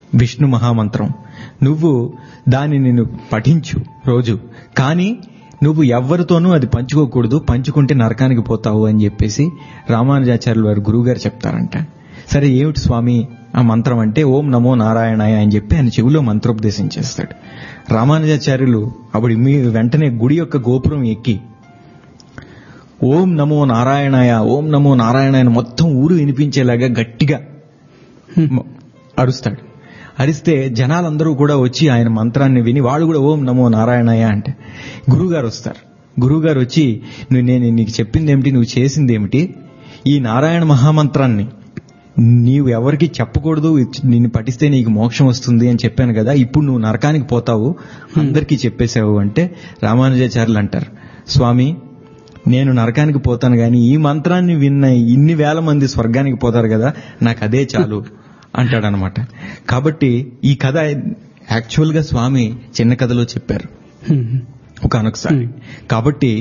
విష్ణు మహామంత్రం నువ్వు దానిని నువ్వు పఠించు రోజు కానీ నువ్వు ఎవ్వరితోనూ అది పంచుకోకూడదు పంచుకుంటే నరకానికి పోతావు అని చెప్పేసి రామానుజాచార్యులు వారు గురువుగారు చెప్తారంట సరే ఏమిటి స్వామి ఆ మంత్రం అంటే ఓం నమో నారాయణాయ అని చెప్పి ఆయన చెవిలో మంత్రోపదేశం చేస్తాడు రామానుజాచార్యులు అప్పుడు మీ వెంటనే గుడి యొక్క గోపురం ఎక్కి ఓం నమో నారాయణాయ ఓం నమో నారాయణాయ అని మొత్తం ఊరు వినిపించేలాగా గట్టిగా మ- అరుస్తాడు అరిస్తే జనాలందరూ కూడా వచ్చి ఆయన మంత్రాన్ని విని వాళ్ళు కూడా ఓం నమో నారాయణాయ అంటే గురువుగారు వస్తారు గురువుగారు వచ్చి నువ్వు నేను నీకు చెప్పింది ఏమిటి నువ్వు చేసింది ఏమిటి ఈ నారాయణ మహామంత్రాన్ని నీవు ఎవరికి చెప్పకూడదు ఇచ్- నిన్ను పఠిస్తే నీకు మోక్షం వస్తుంది అని చెప్పాను కదా ఇప్పుడు నువ్వు నరకానికి పోతావు అందరికీ చెప్పేశావు అంటే రామానుజాచార్యులు అంటారు స్వామి నేను నరకానికి పోతాను గాని ఈ మంత్రాన్ని విన్న ఇన్ని వేల మంది స్వర్గానికి పోతారు కదా నాకు అదే చాలు అంటాడనమాట కాబట్టి ఈ కథ యాక్చువల్ గా స్వామి చిన్న కథలో చెప్పారు ఒకనొకసారి కాబట్టి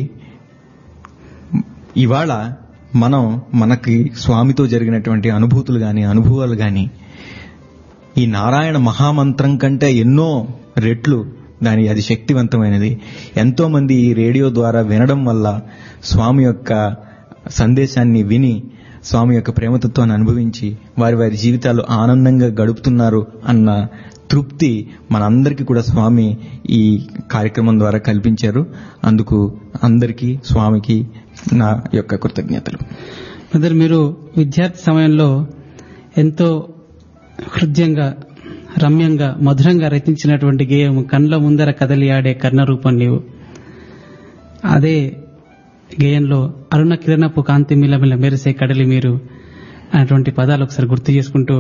ఇవాళ మనం మనకి స్వామితో జరిగినటువంటి అనుభూతులు గాని అనుభవాలు గాని ఈ నారాయణ మహామంత్రం కంటే ఎన్నో రెట్లు దాని అది శక్తివంతమైనది ఎంతో మంది ఈ రేడియో ద్వారా వినడం వల్ల స్వామి యొక్క సందేశాన్ని విని స్వామి యొక్క ప్రేమతత్వాన్ని అనుభవించి వారి వారి జీవితాలు ఆనందంగా గడుపుతున్నారు అన్న తృప్తి మనందరికీ కూడా స్వామి ఈ కార్యక్రమం ద్వారా కల్పించారు అందుకు అందరికీ స్వామికి నా యొక్క కృతజ్ఞతలు బ్రదర్ మీరు విద్యార్థి సమయంలో ఎంతో హృదయంగా రమ్యంగా మధురంగా రచించినటువంటి గేయం కండ్ల ముందర కదలి ఆడే కర్ణ రూపం నీవు అదే గేయంలో అరుణ కిరణపు కాంతి మిలమిల మెరిసే కడలి మీరు అనేటువంటి పదాలు ఒకసారి గుర్తు చేసుకుంటూ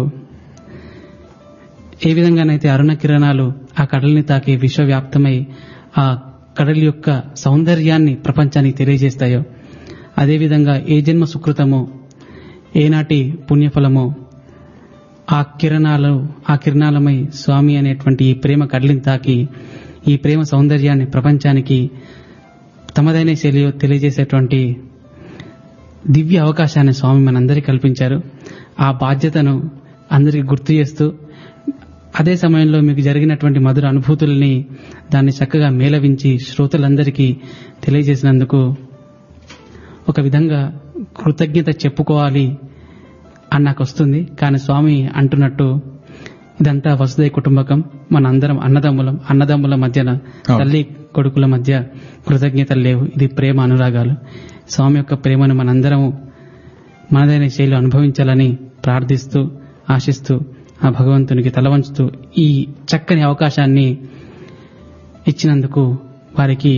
ఏ విధంగానైతే అరుణ కిరణాలు ఆ కడలిని తాకి విశ్వవ్యాప్తమై ఆ కడలి యొక్క సౌందర్యాన్ని ప్రపంచానికి తెలియజేస్తాయో అదేవిధంగా ఏ జన్మ సుకృతమో ఏనాటి పుణ్యఫలమో ఆ కిరణాలు ఆ కిరణాలమై స్వామి అనేటువంటి ఈ ప్రేమ కడలిని తాకి ఈ ప్రేమ సౌందర్యాన్ని ప్రపంచానికి తమదైన శైలిలో తెలియజేసేటువంటి దివ్య అవకాశాన్ని స్వామి మనందరికీ కల్పించారు ఆ బాధ్యతను అందరికీ గుర్తు చేస్తూ అదే సమయంలో మీకు జరిగినటువంటి మధుర అనుభూతుల్ని దాన్ని చక్కగా మేళవించి శ్రోతలందరికీ తెలియజేసినందుకు ఒక విధంగా కృతజ్ఞత చెప్పుకోవాలి అని నాకు వస్తుంది కానీ స్వామి అంటున్నట్టు ఇదంతా వసుదయ కుటుంబకం మన అందరం అన్నదమ్ములం అన్నదమ్ముల మధ్యన తల్లి కొడుకుల మధ్య కృతజ్ఞతలు లేవు ఇది ప్రేమ అనురాగాలు స్వామి యొక్క ప్రేమను మనందరము మనదైన శైలి అనుభవించాలని ప్రార్థిస్తూ ఆశిస్తూ ఆ భగవంతునికి తలవంచుతూ ఈ చక్కని అవకాశాన్ని ఇచ్చినందుకు వారికి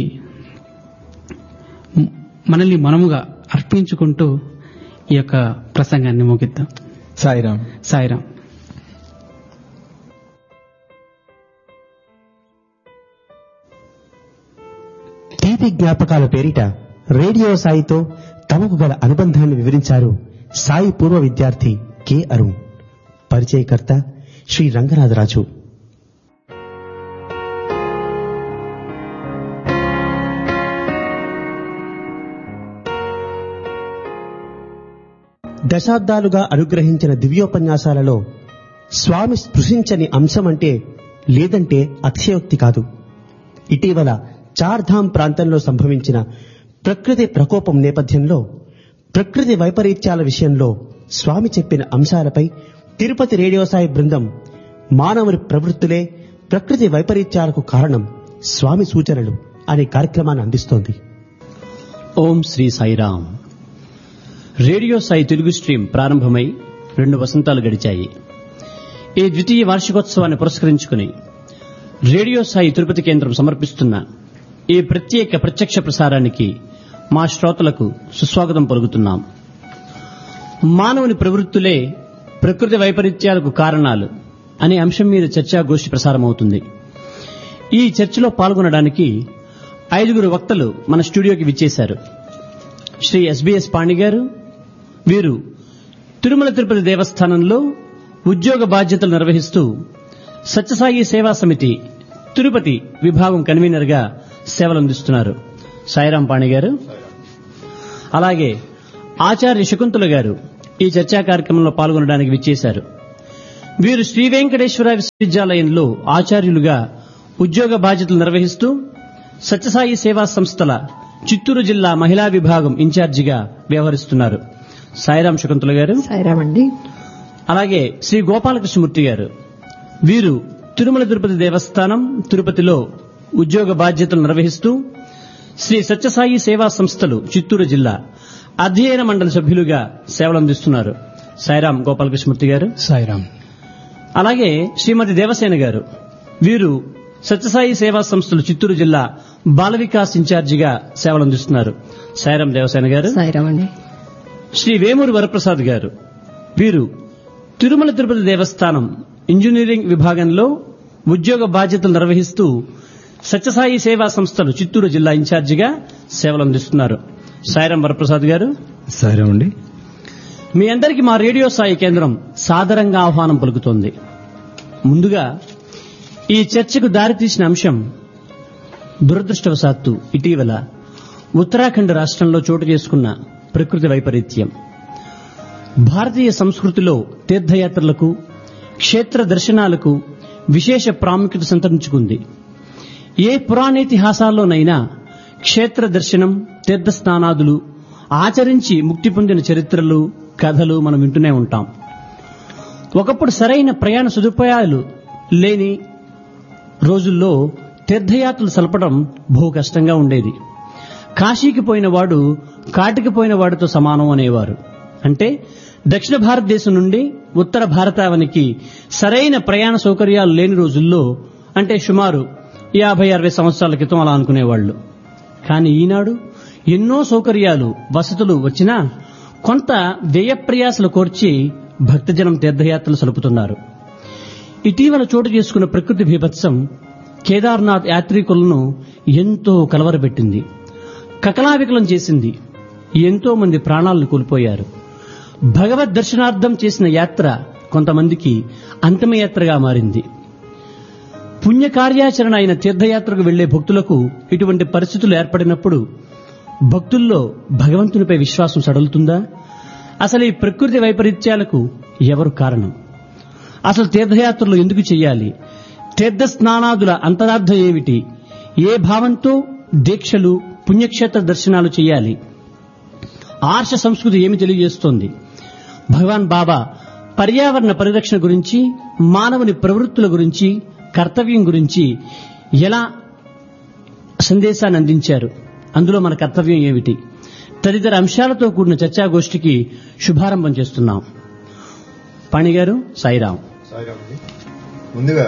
మ్- మనల్ని మనముగా అర్పించుకుంటూ ఈ యొక్క ప్రసంగాన్ని ముగిద్దాం సాయిరామ్ సాయిరాం తీపి జ్ఞాపకాల పేరిట రేడియో సాయితో తమకు గల అనుబంధాన్ని వివరించారు సాయి పూర్వ విద్యార్థి కె అరుణ్ పరిచయకర్త శ్రీ రంగనాథరాజు దశాబ్దాలుగా అనుగ్రహించిన దివ్యోపన్యాసాలలో స్వామి స్పృశించని అంశం అంటే లేదంటే అతిశయోక్తి కాదు ఇటీవల చార్ధామ్ ప్రాంతంలో సంభవించిన ప్రకృతి ప్రకోపం నేపథ్యంలో ప్రకృతి వైపరీత్యాల విషయంలో స్వామి చెప్పిన అంశాలపై తిరుపతి రేడియో సాయి బృందం మానవుని ప్రవృత్తులే ప్రకృతి వైపరీత్యాలకు కారణం స్వామి సూచనలు అనే కార్యక్రమాన్ని అందిస్తోంది ఓం శ్రీ సాయిరామ్ రేడియో సాయి తెలుగు స్ట్రీమ్ ప్రారంభమై రెండు వసంతాలు గడిచాయి ఈ ద్వితీయ వార్షికోత్సవాన్ని పురస్కరించుకుని రేడియో సాయి తిరుపతి కేంద్రం సమర్పిస్తున్న ఈ ప్రత్యేక ప్రత్యక్ష ప్రసారానికి మా శ్రోతలకు సుస్వాగతం పలుకుతున్నాం మానవుని ప్రవృత్తులే ప్రకృతి వైపరీత్యాలకు కారణాలు అనే అంశం మీద చర్చాగోష్ఠి ప్రసారమవుతుంది ఈ చర్చలో పాల్గొనడానికి ఐదుగురు వక్తలు మన స్టూడియోకి విచ్చేశారు శ్రీ ఎస్బిఎస్ పాణి గారు వీరు తిరుమల తిరుపతి దేవస్థానంలో ఉద్యోగ బాధ్యతలు నిర్వహిస్తూ సత్యసాయి సేవా సమితి తిరుపతి విభాగం కన్వీనర్ గా సేవలందిస్తున్నారు సాయిరాం పాణి గారు అలాగే ఆచార్య శకుంతల గారు ఈ చర్చా కార్యక్రమంలో పాల్గొనడానికి విచ్చేశారు వీరు శ్రీ వెంకటేశ్వర విశ్వవిద్యాలయంలో ఆచార్యులుగా ఉద్యోగ బాధ్యతలు నిర్వహిస్తూ సత్యసాయి సేవా సంస్థల చిత్తూరు జిల్లా మహిళా విభాగం ఇన్ఛార్జిగా వ్యవహరిస్తున్నారు సాయిరాం శకుంతల గారు సాయిరామండి అలాగే శ్రీ గోపాలకృష్ణమూర్తి గారు వీరు తిరుమల తిరుపతి దేవస్థానం తిరుపతిలో ఉద్యోగ బాధ్యతలు నిర్వహిస్తూ శ్రీ సత్యసాయి సేవా సంస్థలు చిత్తూరు జిల్లా అధ్యయన మండలి సభ్యులుగా సేవలందిస్తున్నారు సాయిరాం గోపాలకృష్ణమూర్తి గారు సాయిరామ్ అలాగే శ్రీమతి దేవసేన గారు వీరు సత్యసాయి సేవా సంస్థలు చిత్తూరు జిల్లా బాల వికాస్ ఇన్ఛార్జిగా సేవలందిస్తున్నారు సాయిరాం దేవసేన గారు సాయిరామండి శ్రీ వేమూరి వరప్రసాద్ గారు వీరు తిరుమల తిరుపతి దేవస్థానం ఇంజనీరింగ్ విభాగంలో ఉద్యోగ బాధ్యతలు నిర్వహిస్తూ సత్యసాయి సేవా సంస్థలు చిత్తూరు జిల్లా ఇన్ఛార్జిగా సేవలందిస్తున్నారు సాయిరాం వరప్రసాద్ గారు సరే అండి మీ అందరికీ మా రేడియో సాయి కేంద్రం సాదరంగా ఆహ్వానం పలుకుతోంది ముందుగా ఈ చర్చకు దారితీసిన అంశం దురదృష్టవశాత్తు ఇటీవల ఉత్తరాఖండ్ రాష్ట్రంలో చోటు చేసుకున్న ప్రకృతి వైపరీత్యం భారతీయ సంస్కృతిలో తీర్థయాత్రలకు క్షేత్ర దర్శనాలకు విశేష ప్రాముఖ్యత సంతరించుకుంది ఏ పురాణేతిహాసాల్లోనైనా క్షేత్ర దర్శనం తీర్థ స్నానాదులు ఆచరించి ముక్తి పొందిన చరిత్రలు కథలు మనం వింటూనే ఉంటాం ఒకప్పుడు సరైన ప్రయాణ సదుపాయాలు లేని రోజుల్లో తీర్థయాత్రలు సలపడం బహు కష్టంగా ఉండేది కాశీకి పోయిన వాడు కాటికి పోయిన వాడితో సమానం అనేవారు అంటే దక్షిణ భారతదేశం నుండి ఉత్తర భారతావనికి సరైన ప్రయాణ సౌకర్యాలు లేని రోజుల్లో అంటే సుమారు యాభై అరవై సంవత్సరాల క్రితం అలా అనుకునేవాళ్లు కానీ ఈనాడు ఎన్నో సౌకర్యాలు వసతులు వచ్చినా కొంత వ్యయప్రయాసలు కోర్చి భక్తజనం తీర్థయాత్రలు సలుపుతున్నారు ఇటీవల చోటు చేసుకున్న ప్రకృతి బీభత్సం కేదార్నాథ్ యాత్రికులను ఎంతో కలవరపెట్టింది కకలావికలం చేసింది ఎంతో మంది ప్రాణాలను కోల్పోయారు భగవద్ దర్శనార్థం చేసిన యాత్ర కొంతమందికి అంతిమయాత్రగా మారింది పుణ్య కార్యాచరణ అయిన తీర్థయాత్రకు వెళ్లే భక్తులకు ఇటువంటి పరిస్థితులు ఏర్పడినప్పుడు భక్తుల్లో భగవంతునిపై విశ్వాసం సడలుతుందా అసలు ఈ ప్రకృతి వైపరీత్యాలకు ఎవరు కారణం అసలు తీర్థయాత్రలు ఎందుకు చేయాలి తీర్థ స్నానాదుల అంతరార్థం ఏమిటి ఏ భావంతో దీక్షలు పుణ్యక్షేత్ర దర్శనాలు చేయాలి ఆర్ష సంస్కృతి ఏమి తెలియజేస్తోంది భగవాన్ బాబా పర్యావరణ పరిరక్షణ గురించి మానవుని ప్రవృత్తుల గురించి కర్తవ్యం గురించి ఎలా సందేశాన్ని అందించారు అందులో మన కర్తవ్యం ఏమిటి తదితర అంశాలతో కూడిన చర్చాగోష్ఠికి శుభారంభం చేస్తున్నాం పాణిగారు సాయిరాం సాయిరామండి ముందుగా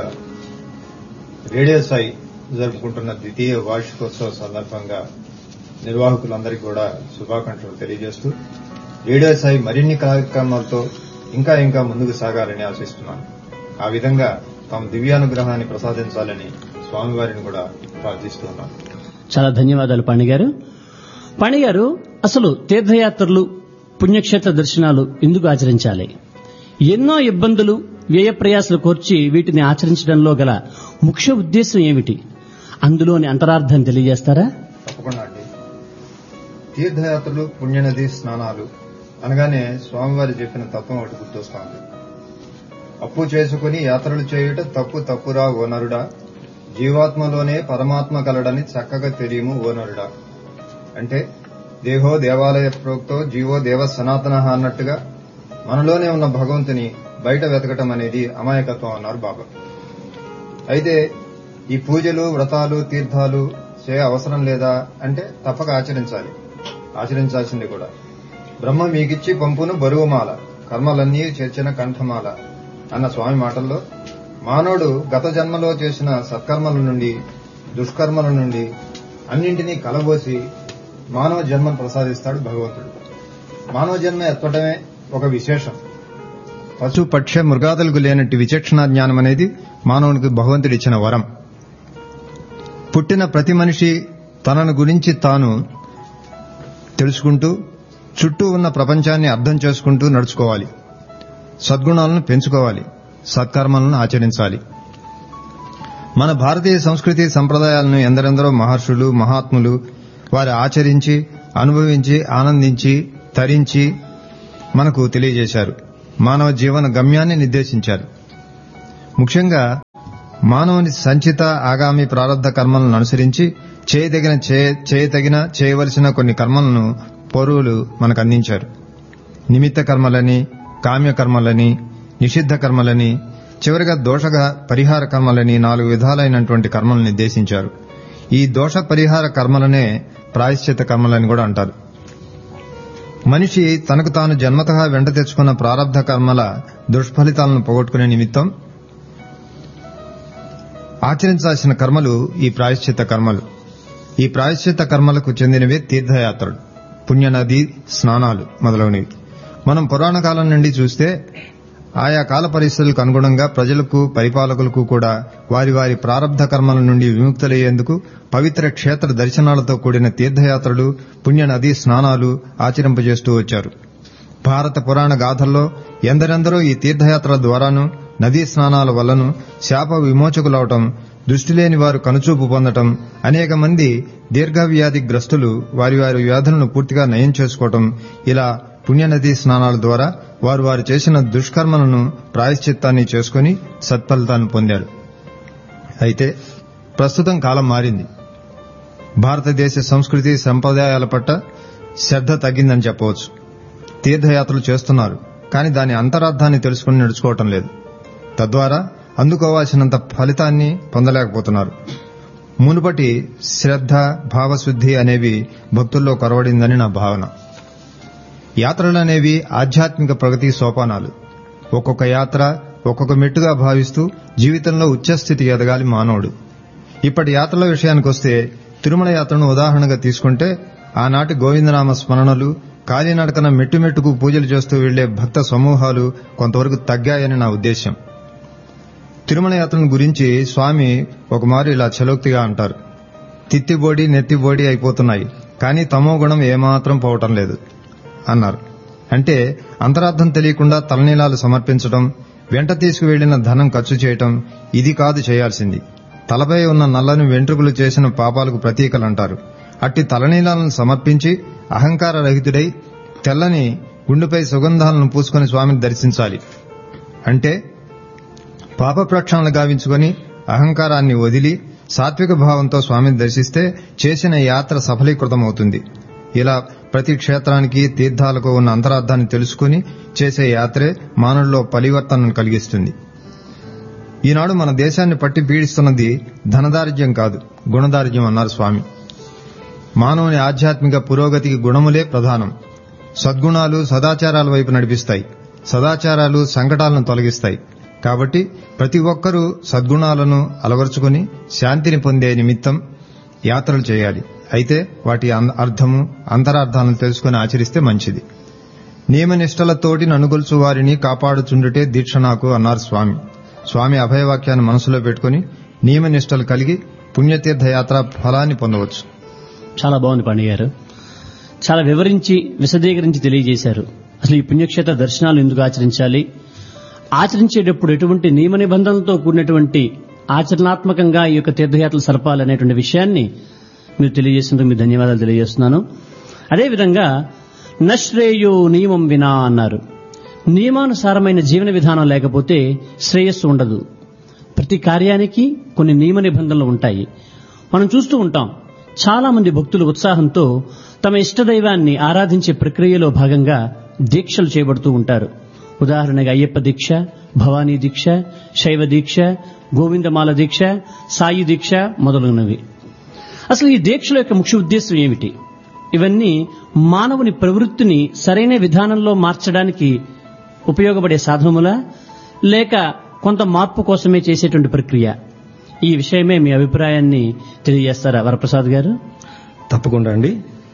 రేడియో సాయి జరుపుకుంటున్న ద్వితీయ వార్షికోత్సవ సందర్భంగా నిర్వాహకులందరికీ కూడా శుభాకాంక్షలు తెలియజేస్తూ రేడియో సాయి మరిన్ని కార్యక్రమాలతో ఇంకా ఇంకా ముందుకు సాగాలని ఆశిస్తున్నాను ఆ విధంగా తమ దివ్యానుగ్రహాన్ని ప్రసాదించాలని స్వామివారిని కూడా ప్రార్థిస్తున్నాను చాలా ధన్యవాదాలు పాణిగారు పాణిగారు అసలు తీర్థయాత్రలు పుణ్యక్షేత్ర దర్శనాలు ఎందుకు ఆచరించాలి ఎన్నో ఇబ్బందులు వ్యయ ప్రయాసలు కోర్చి వీటిని ఆచరించడంలో గల ముఖ్య ఉద్దేశం ఏమిటి అందులోని అంతరార్థాన్ని తెలియజేస్తారా తప్పకుండా అండి తీర్థయాత్రలు పుణ్యనది స్నానాలు అనగానే స్వామివారి చెప్పిన తత్వం ఒకటి గుర్తొస్తోంది అప్పు చేసుకుని యాత్రలు చేయుట తప్పు తప్పురా ఓనరుడా జీవాత్మలోనే పరమాత్మ కలడని చక్కగా తెలియము ఓనరుడా అంటే దేహో దేవాలయ ప్రోక్తో జీవో దేవ సనాతన అన్నట్టుగా మనలోనే ఉన్న భగవంతుని బయట వెతకటం అనేది అమాయకత్వం అన్నారు బాబా అయితే ఈ పూజలు వ్రతాలు తీర్థాలు చేయ అవసరం లేదా అంటే తప్పక ఆచరించాలి ఆచరించాల్సింది కూడా బ్రహ్మ మీకిచ్చి పంపును బరువుమాల కర్మలన్నీ చేర్చిన కంఠమాల అన్న స్వామి మాటల్లో మానవుడు గత జన్మలో చేసిన సత్కర్మల నుండి దుష్కర్మల నుండి అన్నింటినీ కలబోసి మానవ జన్మను ప్రసాదిస్తాడు భగవంతుడు మానవ జన్మ ఎత్తడమే ఒక విశేషం పశు పక్ష మృగాదులకు లేనట్టు విచక్షణ జ్ఞానం అనేది మానవునికి భగవంతుడిచ్చిన వరం పుట్టిన ప్రతి మనిషి తనను గురించి తాను తెలుసుకుంటూ చుట్టూ ఉన్న ప్రపంచాన్ని అర్థం చేసుకుంటూ నడుచుకోవాలి సద్గుణాలను పెంచుకోవాలి సత్కర్మలను ఆచరించాలి మన భారతీయ సంస్కృతి సంప్రదాయాలను ఎందరెందరో మహర్షులు మహాత్ములు వారు ఆచరించి అనుభవించి ఆనందించి తరించి మనకు తెలియజేశారు మానవ జీవన గమ్యాన్ని నిర్దేశించారు ముఖ్యంగా మానవుని సంచిత ఆగామి ప్రారంధ కర్మలను అనుసరించి చేయదగిన చేయ- చేయతగిన చేయవలసిన కొన్ని కర్మలను పూర్వులు మనకు అందించారు నిమిత్త కర్మలని కామ్య కర్మలని నిషిద్ధ కర్మలని చివరిగా దోష పరిహార కర్మలని నాలుగు విధాలైనటువంటి కర్మలను నిర్దేశించారు ఈ దోష పరిహార కర్మలనే ప్రాయశ్చిత కర్మలని కూడా అంటారు మనిషి తనకు తాను జన్మతః వెంట తెచ్చుకున్న ప్రారంధ కర్మల దుష్ఫలితాలను పోగొట్టుకునే నిమిత్తం ఆచరించాల్సిన కర్మలు ఈ ప్రాయశ్చిత కర్మలు ఈ ప్రాయశ్చిత కర్మలకు చెందినవే తీర్థయాత్రలు పుణ్యనది స్నానాలు మొదలగునవి మనం పురాణ కాలం నుండి చూస్తే ఆయా కాల పరిస్థితులకు అనుగుణంగా ప్రజలకు పరిపాలకులకు కూడా వారి వారి ప్రారంధ కర్మల నుండి విముక్తులయ్యేందుకు పవిత్ర క్షేత్ర దర్శనాలతో కూడిన తీర్థయాత్రలు పుణ్య నదీ స్నానాలు ఆచరింపజేస్తూ వచ్చారు భారత పురాణ గాథల్లో ఎందరెందరో ఈ తీర్థయాత్రల ద్వారాను నదీ స్నానాల వల్లను శాప విమోచకులవటం దృష్టి లేని వారు కనుచూపు పొందటం అనేక మంది దీర్ఘవ్యాధి గ్రస్తులు వారి వారి వ్యాధులను పూర్తిగా నయం చేసుకోవటం ఇలా పుణ్యనదీ స్నానాల ద్వారా వారు వారు చేసిన దుష్కర్మలను ప్రాయశ్చిత్తాన్ని చేసుకుని సత్ఫలితాన్ని పొందారు అయితే ప్రస్తుతం కాలం మారింది భారతదేశ సంస్కృతి సంప్రదాయాల పట్ల శ్రద్ధ తగ్గిందని చెప్పవచ్చు తీర్థయాత్రలు చేస్తున్నారు కానీ దాని అంతరార్థాన్ని తెలుసుకుని నడుచుకోవటం లేదు తద్వారా అందుకోవాల్సినంత ఫలితాన్ని పొందలేకపోతున్నారు మునుపటి శ్రద్ధ భావశుద్ధి అనేవి భక్తుల్లో కొరవడిందని నా భావన యాత్రలనేవి ఆధ్యాత్మిక ప్రగతి సోపానాలు ఒక్కొక్క యాత్ర ఒక్కొక్క మెట్టుగా భావిస్తూ జీవితంలో ఉచ్చస్థితి ఎదగాలి మానవుడు ఇప్పటి యాత్రల విషయానికి వస్తే తిరుమల యాత్రను ఉదాహరణగా తీసుకుంటే ఆనాటి గోవిందనామ స్మరణలు కాలినడకన మెట్టుమెట్టుకు పూజలు చేస్తూ వెళ్లే భక్త సమూహాలు కొంతవరకు తగ్గాయని నా ఉద్దేశ్యం తిరుమల యాత్రను గురించి స్వామి ఒకమారు ఇలా చలోక్తిగా అంటారు తిత్తిబోడి నెత్తిబోడి అయిపోతున్నాయి కానీ తమో గుణం ఏమాత్రం పోవటం లేదు అన్నారు అంటే అంతరార్థం తెలియకుండా తలనీలాలు సమర్పించడం వెంట తీసుకువెళ్లిన ధనం ఖర్చు చేయటం ఇది కాదు చేయాల్సింది తలపై ఉన్న నల్లని వెంట్రుకలు చేసిన పాపాలకు ప్రతీకలంటారు అట్టి తలనీలాలను సమర్పించి అహంకార రహితుడై తెల్లని గుండెపై సుగంధాలను పూసుకొని స్వామిని దర్శించాలి అంటే పాప ప్రక్షాళన గావించుకొని అహంకారాన్ని వదిలి సాత్విక భావంతో స్వామిని దర్శిస్తే చేసిన యాత్ర సఫలీకృతమవుతుంది ఇలా ప్రతి క్షేత్రానికి తీర్థాలకు ఉన్న అంతరార్థాన్ని తెలుసుకుని చేసే యాత్రే మానవుల్లో పరివర్తనను కలిగిస్తుంది ఈనాడు మన దేశాన్ని పట్టి పీడిస్తున్నది ధనదారిద్ర్యం కాదు గుణదారిద్ర్యం అన్నారు స్వామి మానవుని ఆధ్యాత్మిక పురోగతికి గుణములే ప్రధానం సద్గుణాలు సదాచారాల వైపు నడిపిస్తాయి సదాచారాలు సంకటాలను తొలగిస్తాయి కాబట్టి ప్రతి ఒక్కరూ సద్గుణాలను అలవరుచుకుని శాంతిని పొందే నిమిత్తం యాత్రలు చేయాలి అయితే వాటి అన్- అర్థము అంతరార్థాలను తెలుసుకుని ఆచరిస్తే మంచిది నియమనిష్టలతోటి ననుగొల్చు వారిని కాపాడుచుండుటే దీక్ష నాకు అన్నారు స్వామి స్వామి అభయవాక్యాన్ని మనసులో పెట్టుకుని నియమనిష్టలు కలిగి పుణ్యతీర్థ యాత్ర ఫలాన్ని పొందవచ్చు చాలా బాగుంది పాండే గారు చాలా వివరించి విశదీకరించి తెలియజేశారు అసలు ఈ పుణ్యక్షేత్ర దర్శనాలు ఎందుకు ఆచరించాలి ఆచరించేటప్పుడు ఎటువంటి నియమ నిబంధనలతో కూడినటువంటి ఆచరణాత్మకంగా ఈ యొక్క తీర్థయాత్రలు సరపాలనేటువంటి విషయాన్ని మీరు తెలియజేసినందుకు మీ ధన్యవాదాలు తెలియజేస్తున్నాను అదేవిధంగా నశ్రేయో నియమం వినా అన్నారు నియమానుసారమైన జీవన విధానం లేకపోతే శ్రేయస్సు ఉండదు ప్రతి కార్యానికి కొన్ని నియమ నిబంధనలు ఉంటాయి మనం చూస్తూ ఉంటాం చాలా మంది భక్తులు ఉత్సాహంతో తమ ఇష్టదైవాన్ని ఆరాధించే ప్రక్రియలో భాగంగా దీక్షలు చేయబడుతూ ఉంటారు ఉదాహరణగా అయ్యప్ప దీక్ష భవానీ దీక్ష శైవ దీక్ష గోవిందమాల దీక్ష సాయి దీక్ష మొదలగునవి అసలు ఈ దీక్షల యొక్క ముఖ్య ఉద్దేశం ఏమిటి ఇవన్నీ మానవుని ప్రవృత్తిని సరైన విధానంలో మార్చడానికి ఉపయోగపడే సాధనములా లేక కొంత మార్పు కోసమే చేసేటువంటి ప్రక్రియ ఈ విషయమే మీ అభిప్రాయాన్ని తెలియజేస్తారా వరప్రసాద్ గారు తప్పకుండా అండి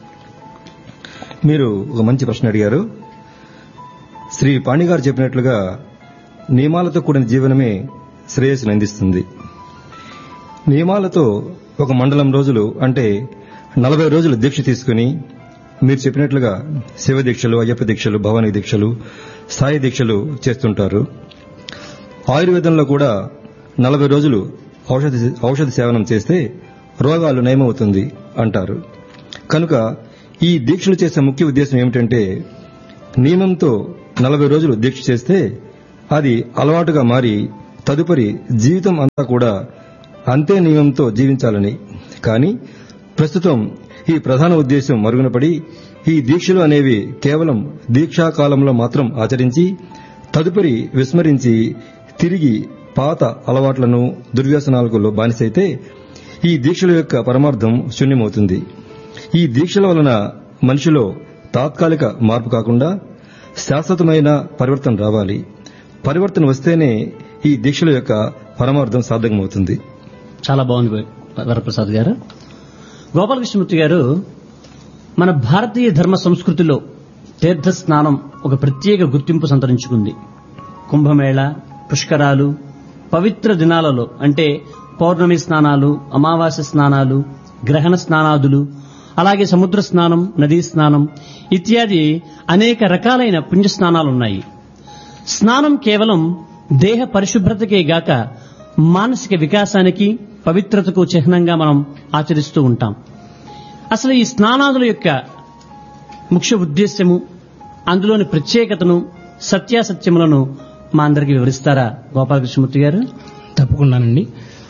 మీరు ఒక మంచి ప్రశ్న అడిగారు శ్రీ పాణి గారు చెప్పినట్లుగా నియమాలతో కూడిన జీవనమే శ్రేయస్సును అందిస్తుంది నియమాలతో ఒక మండలం రోజులు అంటే నలభై రోజులు దీక్ష తీసుకుని మీరు చెప్పినట్లుగా శివ దీక్షలు అయ్యప్ప దీక్షలు భవానీ దీక్షలు సాయి దీక్షలు చేస్తుంటారు ఆయుర్వేదంలో కూడా నలభై రోజులు ఔషధ ఔషధ సేవనం చేస్తే రోగాలు నయమవుతుంది అంటారు కనుక ఈ దీక్షలు చేసే ముఖ్య ఉద్దేశం ఏమిటంటే నియమంతో నలభై రోజులు దీక్ష చేస్తే అది అలవాటుగా మారి తదుపరి జీవితం అంతా కూడా అంతే నియమంతో జీవించాలని కానీ ప్రస్తుతం ఈ ప్రధాన ఉద్దేశం మరుగున పడి ఈ దీక్షలు అనేవి కేవలం దీక్షా కాలంలో మాత్రం ఆచరించి తదుపరి విస్మరించి తిరిగి పాత అలవాట్లను దుర్వ్యసనాలకు బానిసైతే ఈ దీక్షల యొక్క పరమార్థం శూన్యమవుతుంది ఈ దీక్షల వలన మనిషిలో తాత్కాలిక మార్పు కాకుండా శాశ్వతమైన పరివర్తన రావాలి పరివర్తన వస్తేనే ఈ దీక్షల యొక్క పరమార్థం సార్థకమవుతుంది చాలా బాగుంది వరప్రసాద్ గారు గోపాలకృష్ణమూర్తి గారు మన భారతీయ ధర్మ సంస్కృతిలో తీర్థ స్నానం ఒక ప్రత్యేక గుర్తింపు సంతరించుకుంది కుంభమేళ పుష్కరాలు పవిత్ర దినాలలో అంటే పౌర్ణమి స్నానాలు అమావాస్య స్నానాలు గ్రహణ స్నానాదులు అలాగే సముద్ర స్నానం నదీ స్నానం ఇత్యాది అనేక రకాలైన పుణ్య స్నానాలున్నాయి స్నానం కేవలం దేహ పరిశుభ్రతకే గాక మానసిక వికాసానికి పవిత్రతకు చిహ్నంగా మనం ఆచరిస్తూ ఉంటాం అసలు ఈ స్నానాదుల యొక్క ముఖ్య ఉద్దేశ్యము అందులోని ప్రత్యేకతను సత్యాసత్యములను మా అందరికి వివరిస్తారా గోపాలకృష్ణమూర్తి గారు తప్పకుండానండి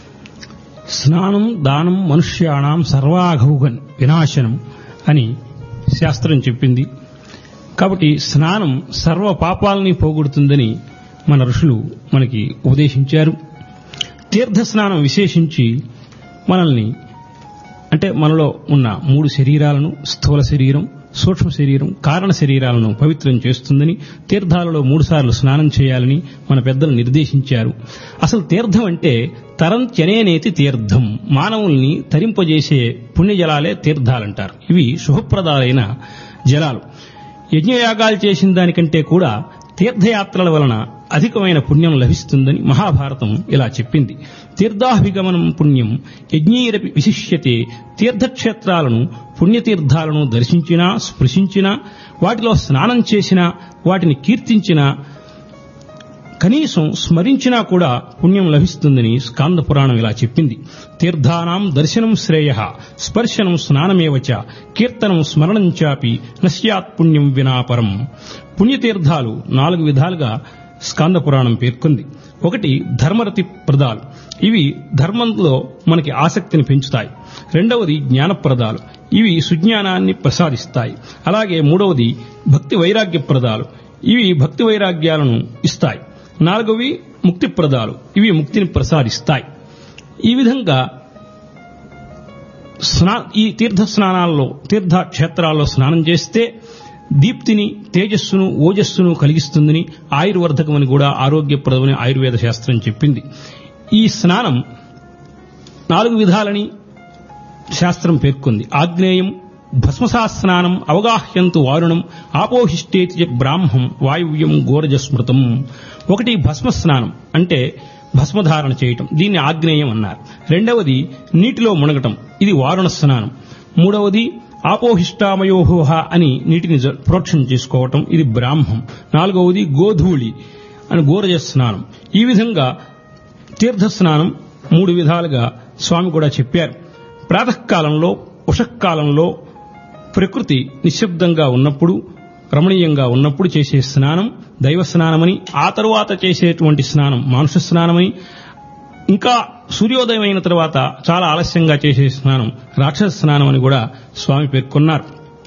స్నానం దానం మనుష్యాణం సర్వాఘౌగన్ వినాశనం అని శాస్త్రం చెప్పింది కాబట్టి స్నానం సర్వ పాపాలని పోగొడుతుందని మన ఋషులు మనకి ఉపదేశించారు తీర్థ స్నానం విశేషించి మనల్ని అంటే మనలో ఉన్న మూడు శరీరాలను స్థూల శరీరం సూక్ష్మ శరీరం కారణ శరీరాలను పవిత్రం చేస్తుందని తీర్థాలలో మూడుసార్లు స్నానం చేయాలని మన పెద్దలు నిర్దేశించారు అసలు తీర్థం అంటే తరం చెనేనేతి తీర్థం మానవుల్ని తరింపజేసే పుణ్యజలాలే తీర్థాలంటారు ఇవి శుభప్రదాలైన జలాలు యజ్ఞయాగాలు చేసిన దానికంటే కూడా తీర్థయాత్రల వలన అధికమైన పుణ్యం లభిస్తుందని మహాభారతం ఇలా చెప్పింది తీర్థాభిగమనం పుణ్యం యజ్ఞైరపి విశిష్యతే తీర్థక్షేత్రాలను పుణ్యతీర్థాలను దర్శించినా స్పృశించినా వాటిలో స్నానం చేసినా వాటిని కీర్తించినా కనీసం స్మరించినా కూడా పుణ్యం లభిస్తుందని స్కాంద పురాణం ఇలా చెప్పింది తీర్థానాం దర్శనం శ్రేయ స్పర్శనం స్నానమేవచ కీర్తనం స్మరణం చాపి నశ్యాత్ పుణ్యం వినాపరం పుణ్యతీర్థాలు నాలుగు విధాలుగా స్కాంద పురాణం పేర్కొంది ఒకటి ధర్మరతి ప్రదాలు ఇవి ధర్మంలో మనకి ఆసక్తిని పెంచుతాయి రెండవది జ్ఞానప్రదాలు ఇవి సుజ్ఞానాన్ని ప్రసాదిస్తాయి అలాగే మూడవది భక్తి వైరాగ్య ప్రదాలు ఇవి భక్తి వైరాగ్యాలను ఇస్తాయి నాలుగవి ముక్తిప్రదాలు ఇవి ముక్తిని ప్రసాదిస్తాయి ఈ విధంగా స్నా ఈ తీర్థ స్నానాల్లో తీర్థ క్షేత్రాల్లో స్నానం చేస్తే దీప్తిని తేజస్సును ఓజస్సును కలిగిస్తుందని ఆయుర్వర్ధకమని కూడా ఆరోగ్యప్రదమని ఆయుర్వేద శాస్త్రం చెప్పింది ఈ స్నానం నాలుగు విధాలని శాస్త్రం పేర్కొంది ఆగ్నేయం భస్మసాస్నానం అవగాహ్యంతు వారుణం ఆపోహిష్టేతి చ బ్రాహ్మం వాయువ్యం గోరజస్మృతం ఒకటి భస్మ స్నానం అంటే భస్మధారణ చేయటం దీన్ని ఆగ్నేయం అన్నారు రెండవది నీటిలో మునగటం ఇది వారుణ స్నానం మూడవది ఆపోహిష్టామయోహోహ అని నీటిని జ- ప్రోక్షణ చేసుకోవటం ఇది బ్రాహ్మం నాలుగవది గోధూళి అని గోరజ స్నానం ఈ విధంగా తీర్థ స్నానం మూడు విధాలుగా స్వామి కూడా చెప్పారు ప్రాతకాలంలో ఉషకాలంలో ప్రకృతి నిశ్శబ్దంగా ఉన్నప్పుడు రమణీయంగా ఉన్నప్పుడు చేసే స్నానం దైవ స్నానమని ఆ తరువాత చేసేటువంటి స్నానం మానుష స్నానమని ఇంకా సూర్యోదయం అయిన తర్వాత చాలా ఆలస్యంగా చేసే స్నానం రాక్షస స్నానం అని కూడా స్వామి పేర్కొన్నారు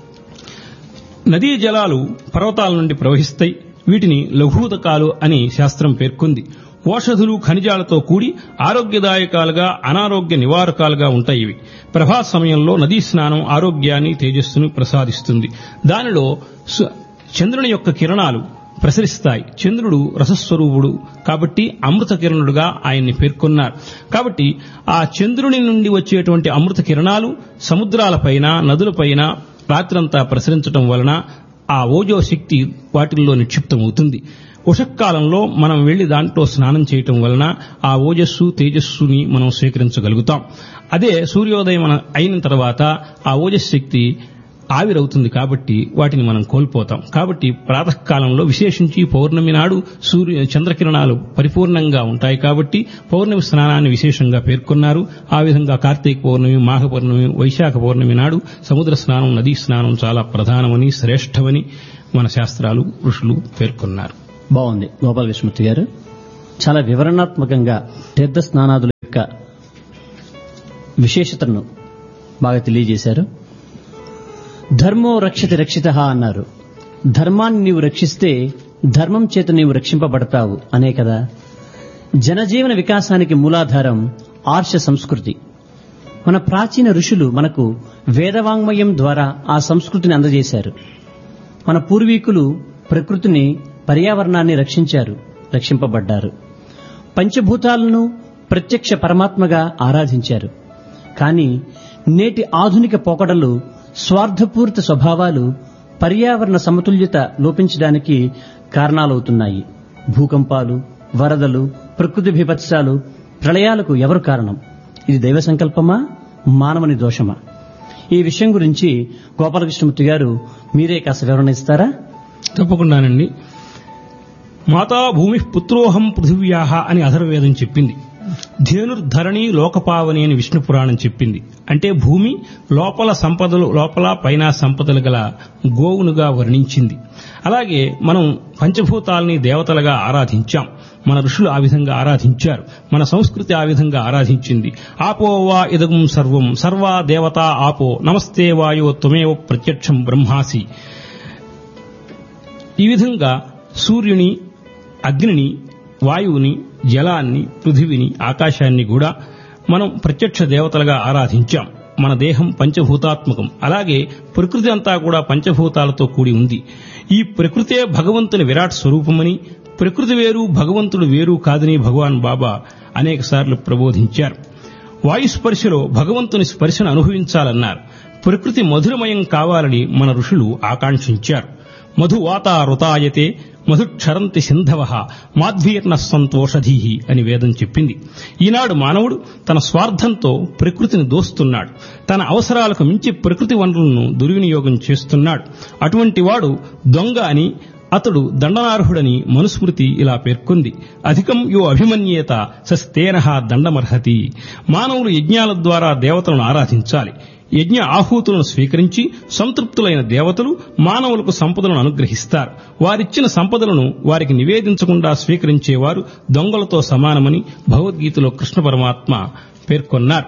నదీ జలాలు పర్వతాల నుండి ప్రవహిస్తాయి వీటిని లఘూతకాలు అని శాస్త్రం పేర్కొంది ఓషధులు ఖనిజాలతో కూడి ఆరోగ్యదాయకాలుగా అనారోగ్య నివారకాలుగా ఉంటాయి ఇవి ప్రభాత సమయంలో నదీ స్నానం ఆరోగ్యాన్ని తేజస్సును ప్రసాదిస్తుంది దానిలో సు- చంద్రుని యొక్క కిరణాలు ప్రసరిస్తాయి చంద్రుడు రసస్వరూపుడు కాబట్టి అమృత కిరణుడుగా ఆయన్ని పేర్కొన్నారు కాబట్టి ఆ చంద్రుని నుండి వచ్చేటువంటి అమృత కిరణాలు సముద్రాలపైన నదులపైన రాత్రంతా ప్రసరించడం వలన ఆ ఓజో శక్తి వాటిల్లో నిక్షిప్తమవుతుంది ఉషక్కాలంలో మనం వెళ్లి దాంట్లో స్నానం చేయటం వలన ఆ ఓజస్సు తేజస్సుని మనం స్వీకరించగలుగుతాం అదే సూర్యోదయం అన- అయిన తర్వాత ఆ ఓజస్ శక్తి ఆవిరవుతుంది కాబట్టి వాటిని మనం కోల్పోతాం కాబట్టి ప్రాతకాలంలో విశేషించి పౌర్ణమి నాడు సూర్య చంద్రకిరణాలు పరిపూర్ణంగా ఉంటాయి కాబట్టి పౌర్ణమి స్నానాన్ని విశేషంగా పేర్కొన్నారు ఆ విధంగా కార్తీక పౌర్ణమి మాఘ పౌర్ణమి వైశాఖ పౌర్ణమి నాడు సముద్ర స్నానం నదీ స్నానం చాలా ప్రధానమని శ్రేష్టమని మన శాస్త్రాలు ఋషులు పేర్కొన్నారు బాగుంది గోపాలకృష్ణమూర్తి గారు చాలా వివరణాత్మకంగా తీర్థ స్నానాదుల యొక్క విశేషతను బాగా తెలియజేశారు ధర్మో రక్షిత రక్షిత అన్నారు ధర్మాన్ని నీవు రక్షిస్తే ధర్మం చేత నీవు రక్షింపబడతావు అనే కదా జనజీవన వికాసానికి మూలాధారం ఆర్ష సంస్కృతి మన ప్రాచీన ఋషులు మనకు వేదవాంగ్మయం ద్వారా ఆ సంస్కృతిని అందజేశారు మన పూర్వీకులు ప్రకృతిని పర్యావరణాన్ని రక్షించారు రక్షింపబడ్డారు పంచభూతాలను ప్రత్యక్ష పరమాత్మగా ఆరాధించారు కానీ నేటి ఆధునిక పోకడలు స్వార్థపూరిత స్వభావాలు పర్యావరణ సమతుల్యత లోపించడానికి కారణాలవుతున్నాయి భూకంపాలు వరదలు ప్రకృతి బీభత్సాలు ప్రళయాలకు ఎవరు కారణం ఇది దైవ సంకల్పమా మానవుని దోషమా ఈ విషయం గురించి గోపాలకృష్ణమూర్తి గారు మీరే కాస్త వివరణ ఇస్తారా తప్పకుండానండి మాతా భూమి పుత్రోహం పృథివ్యాహ అని అధర్వేదం చెప్పింది ధేనుర్ధరణి లోకపావని అని విష్ణు పురాణం చెప్పింది అంటే భూమి లోపల సంపదలు లోపల పైన సంపదలు గల గోవునుగా వర్ణించింది అలాగే మనం పంచభూతాలని దేవతలుగా ఆరాధించాం మన ఋషులు ఆ విధంగా ఆరాధించారు మన సంస్కృతి ఆ విధంగా ఆరాధించింది ఆపో వా ఇదగం సర్వం సర్వా దేవతా ఆపో నమస్తే వాయో త్వమేవ ప్రత్యక్షం బ్రహ్మాసి ఈ విధంగా సూర్యుని అగ్నిని వాయువుని జలాన్ని పృథివిని ఆకాశాన్ని కూడా మనం ప్రత్యక్ష దేవతలుగా ఆరాధించాం మన దేహం పంచభూతాత్మకం అలాగే ప్రకృతి అంతా కూడా పంచభూతాలతో కూడి ఉంది ఈ ప్రకృతే భగవంతుని విరాట్ స్వరూపమని ప్రకృతి వేరు భగవంతుడు వేరు కాదని భగవాన్ బాబా అనేక సార్లు ప్రబోధించారు వాయుస్పర్శలో భగవంతుని స్పర్శను అనుభవించాలన్నారు ప్రకృతి మధురమయం కావాలని మన ఋషులు ఆకాంక్షించారు మధువాత రుతాయతే మధుక్షరంతి సింధవ మాధ్వీర్ణ సంతోషధీ అని వేదం చెప్పింది ఈనాడు మానవుడు తన స్వార్థంతో ప్రకృతిని దోస్తున్నాడు తన అవసరాలకు మించి ప్రకృతి వనరులను దుర్వినియోగం చేస్తున్నాడు అటువంటి వాడు దొంగ అని అతడు దండనార్హుడని మనుస్మృతి ఇలా పేర్కొంది అధికం యో అభిమన్యేత సస్తేన దండమర్హతి మానవులు యజ్ఞాల ద్వారా దేవతలను ఆరాధించాలి యజ్ఞ ఆహూతులను స్వీకరించి సంతృప్తులైన దేవతలు మానవులకు సంపదలను అనుగ్రహిస్తారు వారిచ్చిన సంపదలను వారికి నివేదించకుండా స్వీకరించేవారు దొంగలతో సమానమని భగవద్గీతలో కృష్ణ పరమాత్మ పేర్కొన్నారు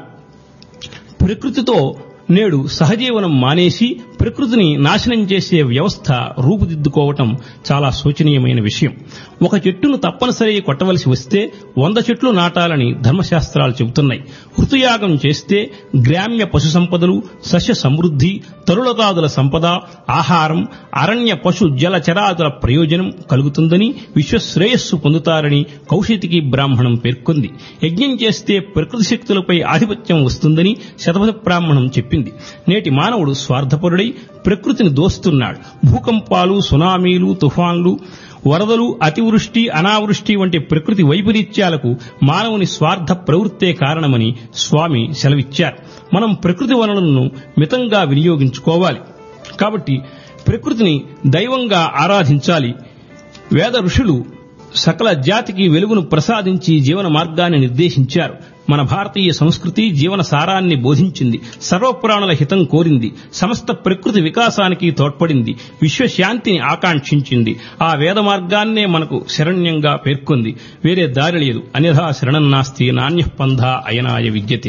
ప్రకృతితో నేడు సహజీవనం మానేసి ప్రకృతిని నాశనం చేసే వ్యవస్థ రూపుదిద్దుకోవటం చాలా శోచనీయమైన విషయం ఒక చెట్టును తప్పనిసరి కొట్టవలసి వస్తే వంద చెట్లు నాటాలని ధర్మశాస్త్రాలు చెబుతున్నాయి ఋతుయాగం చేస్తే గ్రామ్య పశు సంపదలు సస్య సమృద్ధి తరులతాదుల సంపద ఆహారం అరణ్య పశు జల చరాదుల ప్రయోజనం కలుగుతుందని విశ్వశ్రేయస్సు పొందుతారని కౌశితికి బ్రాహ్మణం పేర్కొంది యజ్ఞం చేస్తే ప్రకృతి శక్తులపై ఆధిపత్యం వస్తుందని శతపథ బ్రాహ్మణం చెప్పింది నేటి మానవుడు స్వార్థపరుడై ప్రకృతిని దోస్తున్నాడు భూకంపాలు సునామీలు తుఫాన్లు వరదలు అతివృష్టి అనావృష్టి వంటి ప్రకృతి వైపరీత్యాలకు మానవుని స్వార్థ ప్రవృత్తే కారణమని స్వామి సెలవిచ్చారు మనం ప్రకృతి వనరులను మితంగా వినియోగించుకోవాలి కాబట్టి ప్రకృతిని దైవంగా ఆరాధించాలి వేద ఋషులు సకల జాతికి వెలుగును ప్రసాదించి జీవన మార్గాన్ని నిర్దేశించారు మన భారతీయ సంస్కృతి జీవన సారాన్ని బోధించింది సర్వపురాణుల హితం కోరింది సమస్త ప్రకృతి వికాసానికి తోడ్పడింది విశ్వశాంతిని ఆకాంక్షించింది ఆ వేద మార్గాన్నే మనకు శరణ్యంగా పేర్కొంది వేరే దారి లేదు అన్యథా శరణం నాస్తి నాణ్య పంధ అయనాయ విద్యతే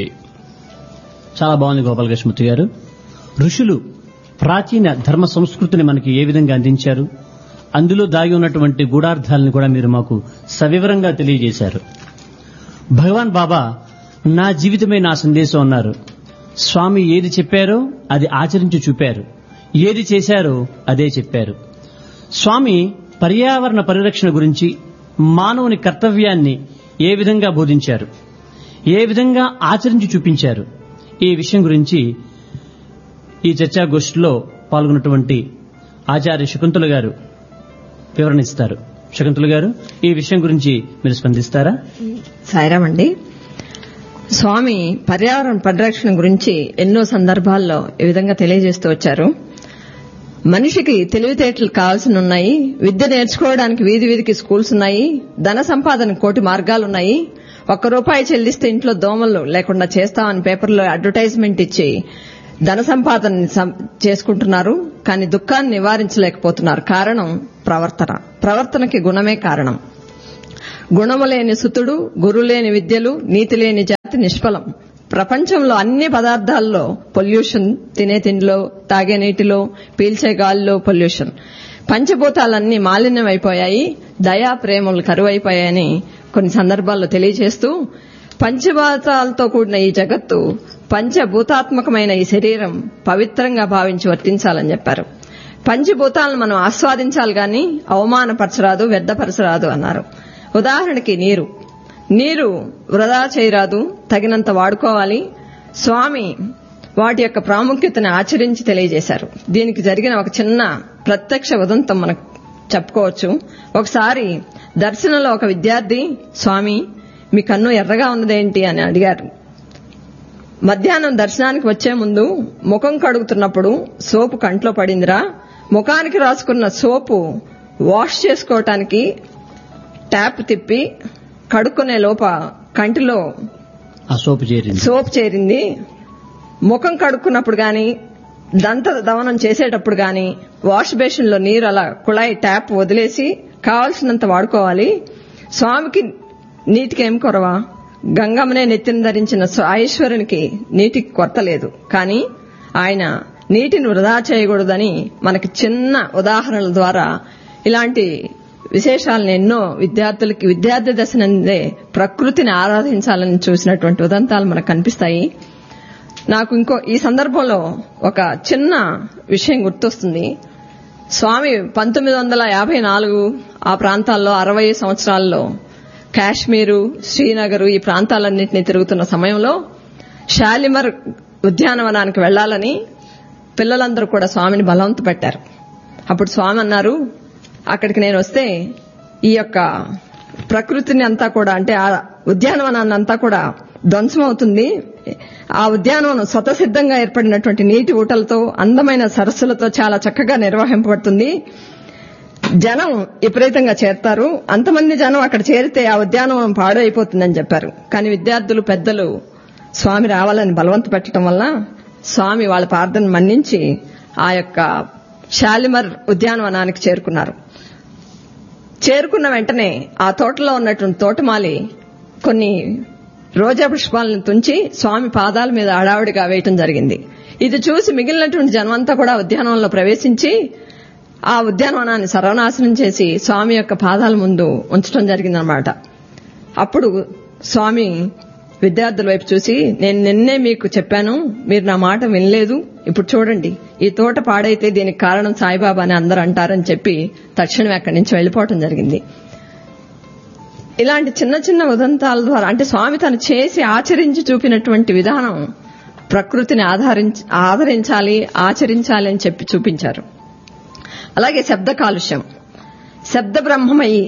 చాలా బాగుంది గోపాలకృష్ణమూర్తి గారు ఋషులు ప్రాచీన ధర్మ సంస్కృతిని మనకి ఏ విధంగా అందించారు అందులో దాగి ఉన్నటువంటి గూఢార్థాలను కూడా మీరు మాకు సవివరంగా తెలియజేశారు భగవాన్ బాబా నా జీవితమే నా సందేశం అన్నారు స్వామి ఏది చెప్పారో అది ఆచరించి చూపారు ఏది చేశారో అదే చెప్పారు స్వామి పర్యావరణ పరిరక్షణ గురించి మానవుని కర్తవ్యాన్ని ఏ విధంగా బోధించారు ఏ విధంగా ఆచరించి చూపించారు ఈ విషయం గురించి ఈ చర్చాగోష్ఠిలో పాల్గొన్నటువంటి ఆచార్య శకుంతల గారు వివరణిస్తారు శకుంతల గారు ఈ విషయం గురించి మీరు స్పందిస్తారా సాయిరామ్ అండి స్వామి పర్యావరణ పరిరక్షణ గురించి ఎన్నో సందర్భాల్లో ఈ విధంగా తెలియజేస్తూ వచ్చారు మనిషికి తెలివితేటలు కావాల్సి ఉన్నాయి విద్య నేర్చుకోవడానికి వీధి వీధికి స్కూల్స్ ఉన్నాయి ధన సంపాదన కోటి మార్గాలున్నాయి ఒక్క రూపాయి చెల్లిస్తే ఇంట్లో దోమలు లేకుండా చేస్తామని పేపర్లో అడ్వర్టైజ్మెంట్ ఇచ్చి ధన సంపాదన చేసుకుంటున్నారు కానీ దుఃఖాన్ని నివారించలేకపోతున్నారు కారణం ప్రవర్తన ప్రవర్తనకి గుణమే కారణం గుణము లేని సుతుడు గురు లేని విద్యలు నీతి లేని జాతి నిష్ఫలం ప్రపంచంలో అన్ని పదార్థాల్లో పొల్యూషన్ తినే తిండిలో తాగే నీటిలో పీల్చే గాలిలో పొల్యూషన్ పంచభూతాలన్నీ మాలిన్యం అయిపోయాయి దయా ప్రేమలు కరువైపోయాయని కొన్ని సందర్భాల్లో తెలియజేస్తూ పంచభూతాలతో కూడిన ఈ జగత్తు పంచభూతాత్మకమైన ఈ శరీరం పవిత్రంగా భావించి వర్తించాలని చెప్పారు పంచభూతాలను మనం ఆస్వాదించాలి గాని అవమానపరచరాదు వ్యర్థపరచరాదు అన్నారు ఉదాహరణకి నీరు నీరు వృధా చేయరాదు తగినంత వాడుకోవాలి స్వామి వాటి యొక్క ప్రాముఖ్యతను ఆచరించి తెలియజేశారు దీనికి జరిగిన ఒక చిన్న ప్రత్యక్ష ఉదంతం మనకు చెప్పుకోవచ్చు ఒకసారి దర్శనంలో ఒక విద్యార్థి స్వామి మీ కన్ను ఎర్రగా ఉన్నదేంటి అని అడిగారు మధ్యాహ్నం దర్శనానికి వచ్చే ముందు ముఖం కడుగుతున్నప్పుడు సోపు కంట్లో పడిందిరా ముఖానికి రాసుకున్న సోపు వాష్ చేసుకోవటానికి ట్యాప్ తిప్పి కడుక్కునే లోప కంటిలో ఆ సోపు చేరింది సోప్ చేరింది ముఖం కడుక్కున్నప్పుడు గాని దంత దవనం చేసేటప్పుడు గాని వాష్ బేసిన్ లో నీరు అలా కుళాయి ట్యాప్ వదిలేసి కావాల్సినంత వాడుకోవాలి స్వామికి నీటికి ఏం కొరవా గంగమ్మనే నెత్తిన ధరించిన ఐశ్వరునికి నీటికి కొరత లేదు కానీ ఆయన నీటిని వృధా చేయకూడదని మనకి చిన్న ఉదాహరణల ద్వారా ఇలాంటి విశేషాలను ఎన్నో విద్యార్థులకి విద్యార్థి దశ నుండే ప్రకృతిని ఆరాధించాలని చూసినటువంటి ఉదంతాలు మనకు కనిపిస్తాయి నాకు ఇంకో ఈ సందర్భంలో ఒక చిన్న విషయం గుర్తొస్తుంది స్వామి పంతొమ్మిది వందల యాభై నాలుగు ఆ ప్రాంతాల్లో అరవై సంవత్సరాల్లో కాశ్మీరు శ్రీనగర్ ఈ ప్రాంతాలన్నింటినీ తిరుగుతున్న సమయంలో షాలిమర్ ఉద్యానవనానికి వెళ్లాలని పిల్లలందరూ కూడా స్వామిని బలవంత పెట్టారు అప్పుడు స్వామి అన్నారు అక్కడికి నేను వస్తే ఈ యొక్క ప్రకృతిని అంతా కూడా అంటే ఆ ఉద్యానవనాన్ని అంతా కూడా ధ్వంసం అవుతుంది ఆ ఉద్యానవనం స్వతసిద్ధంగా ఏర్పడినటువంటి నీటి ఊటలతో అందమైన సరస్సులతో చాలా చక్కగా నిర్వహింపబడుతుంది జనం విపరీతంగా చేరతారు అంతమంది జనం అక్కడ చేరితే ఆ ఉద్యానవనం పాడైపోతుందని చెప్పారు కానీ విద్యార్థులు పెద్దలు స్వామి రావాలని బలవంత పెట్టడం వల్ల స్వామి వాళ్ళ ప్రార్థన మన్నించి ఆ యొక్క షాలిమర్ ఉద్యానవనానికి చేరుకున్నారు చేరుకున్న వెంటనే ఆ తోటలో ఉన్నటువంటి తోటమాలి కొన్ని రోజా పుష్పాలను తుంచి స్వామి పాదాల మీద అడావిడిగా వేయటం జరిగింది ఇది చూసి మిగిలినటువంటి జనమంతా కూడా ఉద్యానవనంలో ప్రవేశించి ఆ ఉద్యానవనాన్ని సర్వనాశనం చేసి స్వామి యొక్క పాదాల ముందు ఉంచడం జరిగిందనమాట అప్పుడు స్వామి విద్యార్థుల వైపు చూసి నేను నిన్నే మీకు చెప్పాను మీరు నా మాట వినలేదు ఇప్పుడు చూడండి ఈ తోట పాడైతే దీనికి కారణం సాయిబాబా అని అందరూ అంటారని చెప్పి తక్షణమే అక్కడి నుంచి వెళ్లిపోవటం జరిగింది ఇలాంటి చిన్న చిన్న ఉదంతాల ద్వారా అంటే స్వామి తను చేసి ఆచరించి చూపినటువంటి విధానం ప్రకృతిని ఆధారించి ఆదరించాలి ఆచరించాలి అని చెప్పి చూపించారు అలాగే శబ్ద కాలుష్యం శబ్ద బ్రహ్మమయి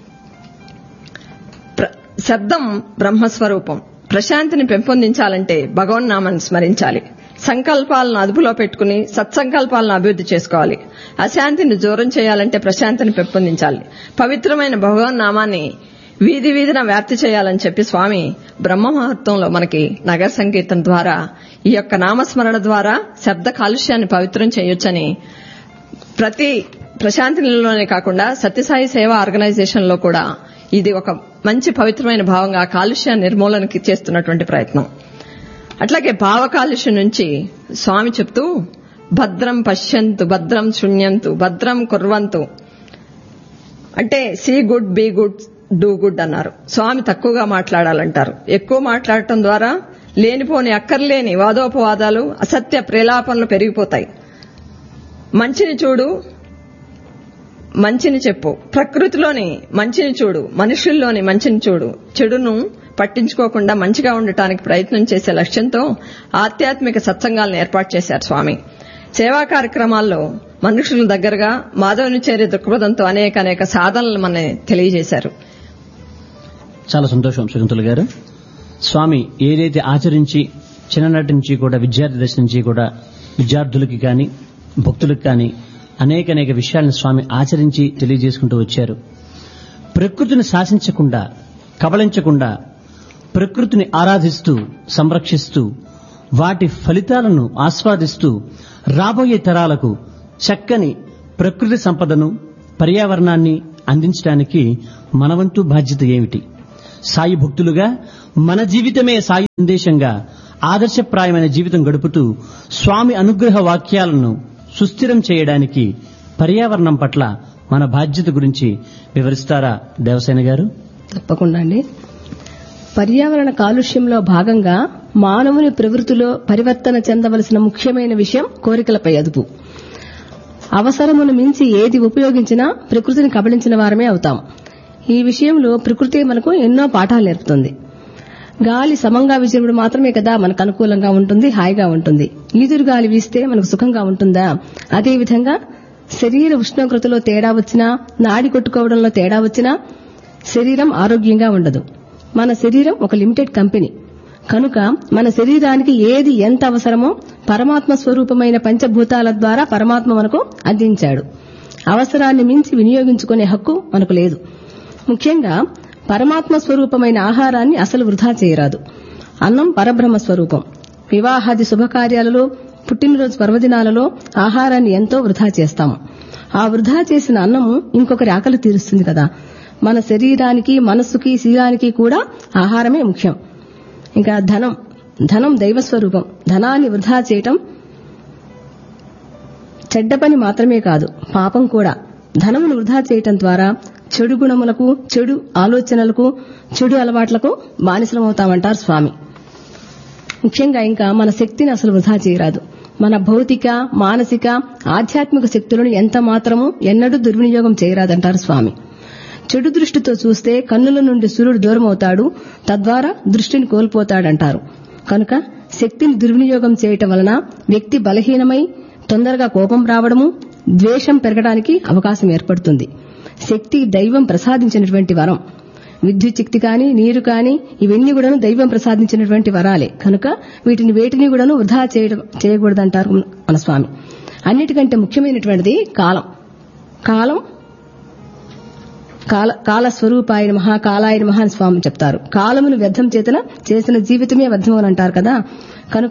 ప్ర- శబ్దం బ్రహ్మస్వరూపం ప్రశాంతిని పెంపొందించాలంటే భగవన్నామాన్ని స్మరించాలి సంకల్పాలను అదుపులో పెట్టుకుని సత్సంకల్పాలను అభివృద్ధి చేసుకోవాలి అశాంతిని దూరం చేయాలంటే ప్రశాంతిని పెంపొందించాలి పవిత్రమైన భగవన్నామాన్ని వీధి వీధిన వ్యాప్తి చేయాలని చెప్పి స్వామి బ్రహ్మ ముహూర్తంలో మనకి నగర సంకీర్తన ద్వారా ఈ యొక్క నామస్మరణ ద్వారా శబ్ద కాలుష్యాన్ని పవిత్రం చేయొచ్చని ప్రతి ప్రశాంతి నిలయంలోనే కాకుండా సత్యసాయి సేవా ఆర్గనైజేషన్ లో కూడా ఇది ఒక మంచి పవిత్రమైన భావంగా ఆ కాలుష్య నిర్మూలనకి చేస్తున్నటువంటి ప్రయత్నం అట్లాగే భావ కాలుష్యం నుంచి స్వామి చెప్తూ భద్రం పశ్యంతు భద్రం శూన్యంతు భద్రం కుర్వంతు అంటే see good be good do good అన్నారు స్వామి తక్కువగా మాట్లాడాలంటారు ఎక్కువ మాట్లాడటం ద్వారా లేనిపోని అక్కర్లేని వాదోపవాదాలు అసత్య ప్రేలాపనలు పెరిగిపోతాయి మంచిని చూడు మంచిని చెప్పు ప్రకృతిలోని మంచిని చూడు మనుషుల్లోని మంచిని చూడు చెడును పట్టించుకోకుండా మంచిగా ఉండటానికి ప్రయత్నం చేసే లక్ష్యంతో ఆధ్యాత్మిక సత్సంగాలను ఏర్పాటు చేశారు స్వామి సేవా కార్యక్రమాల్లో మనుషుల దగ్గరగా మాధవుని చేరే దృక్పథంతో అనేక అనేక సాధనలు మన తెలియజేశారు చాలా సంతోషం శకుంతల గారు స్వామి ఏదైతే ఆచరించి చిన్ననాటి నుంచి కూడా విద్యార్థి దశ నుంచి కూడా విద్యార్థులకి కానీ భక్తులకు కానీ అనేక అనేక విషయాలను స్వామి ఆచరించి తెలియజేసుకుంటూ వచ్చారు ప్రకృతిని శాసించకుండా కబళించకుండా ప్రకృతిని ఆరాధిస్తూ సంరక్షిస్తూ వాటి ఫలితాలను ఆస్వాదిస్తూ రాబోయే తరాలకు చక్కని ప్రకృతి సంపదను పర్యావరణాన్ని అందించడానికి మన వంతు బాధ్యత ఏమిటి సాయి భక్తులుగా మన జీవితమే సాయి సందేశంగా ఆదర్శప్రాయమైన జీవితం గడుపుతూ స్వామి అనుగ్రహ వాక్యాలను సుస్థిరం చేయడానికి పర్యావరణం పట్ల మన బాధ్యత గురించి వివరిస్తారా దేవసేన గారు తప్పకుండా అండి పర్యావరణ కాలుష్యంలో భాగంగా మానవుని ప్రవృత్తిలో పరివర్తన చెందవలసిన ముఖ్యమైన విషయం కోరికలపై అదుపు అవసరమును మించి ఏది ఉపయోగించినా ప్రకృతిని కబళించిన వారమే అవుతాం ఈ విషయంలో ప్రకృతి మనకు ఎన్నో పాఠాలు నేర్పుతుంది గాలి సమంగా వీచినప్పుడు మాత్రమే కదా మనకు అనుకూలంగా ఉంటుంది హాయిగా ఉంటుంది ఈదురు గాలి వీస్తే మనకు సుఖంగా ఉంటుందా అదేవిధంగా శరీర ఉష్ణోగ్రతలో తేడా వచ్చినా నాడి కొట్టుకోవడంలో తేడా వచ్చినా శరీరం ఆరోగ్యంగా ఉండదు మన శరీరం ఒక లిమిటెడ్ కంపెనీ కనుక మన శరీరానికి ఏది ఎంత అవసరమో పరమాత్మ స్వరూపమైన పంచభూతాల ద్వారా పరమాత్మ మనకు అందించాడు అవసరాన్ని మించి వినియోగించుకునే హక్కు మనకు లేదు ముఖ్యంగా పరమాత్మ స్వరూపమైన ఆహారాన్ని అసలు వృధా చేయరాదు అన్నం పరబ్రహ్మ స్వరూపం వివాహాది శుభకార్యాలలో పుట్టినరోజు పర్వదినాలలో ఆహారాన్ని ఎంతో వృధా చేస్తాము ఆ వృధా చేసిన అన్నము ఇంకొకరి ఆకలి తీరుస్తుంది కదా మన శరీరానికి మనస్సుకి శరీరానికి కూడా ఆహారమే ముఖ్యం ఇంకా ధనం ధనం దైవ స్వరూపం ధనాన్ని వృధా చేయటం చెడ్డ పని మాత్రమే కాదు పాపం కూడా ధనమును వృధా చేయటం ద్వారా చెడు గుణములకు చెడు ఆలోచనలకు చెడు అలవాట్లకు బానిసలమవుతామంటారు స్వామి ముఖ్యంగా ఇంకా మన శక్తిని అసలు వృధా చేయరాదు మన భౌతిక మానసిక ఆధ్యాత్మిక శక్తులను ఎంత మాత్రము ఎన్నడూ దుర్వినియోగం చేయరాదంటారు స్వామి చెడు దృష్టితో చూస్తే కన్నుల నుండి సూర్యుడు దూరం అవుతాడు తద్వారా దృష్టిని కోల్పోతాడంటారు కనుక శక్తిని దుర్వినియోగం చేయటం వలన వ్యక్తి బలహీనమై తొందరగా కోపం రావడము ద్వేషం పెరగడానికి అవకాశం ఏర్పడుతుంది శక్తి దైవం ప్రసాదించినటువంటి వరం విద్యుత్ శక్తి కానీ నీరు కానీ ఇవన్నీ కూడాను దైవం ప్రసాదించినటువంటి వరాలే కనుక వీటిని వేటిని కూడాను వృధా చేయడం చేయకూడదంటారు మన స్వామి అన్నిటికంటే ముఖ్యమైనటువంటిది కాలం కాలం కాల కాల స్వరూపాయన మహా కాలాయన మహా అని స్వామి చెప్తారు కాలమును వ్యర్థం చేతన చేసిన జీవితమే వ్యర్థం అని అంటారు కదా కనుక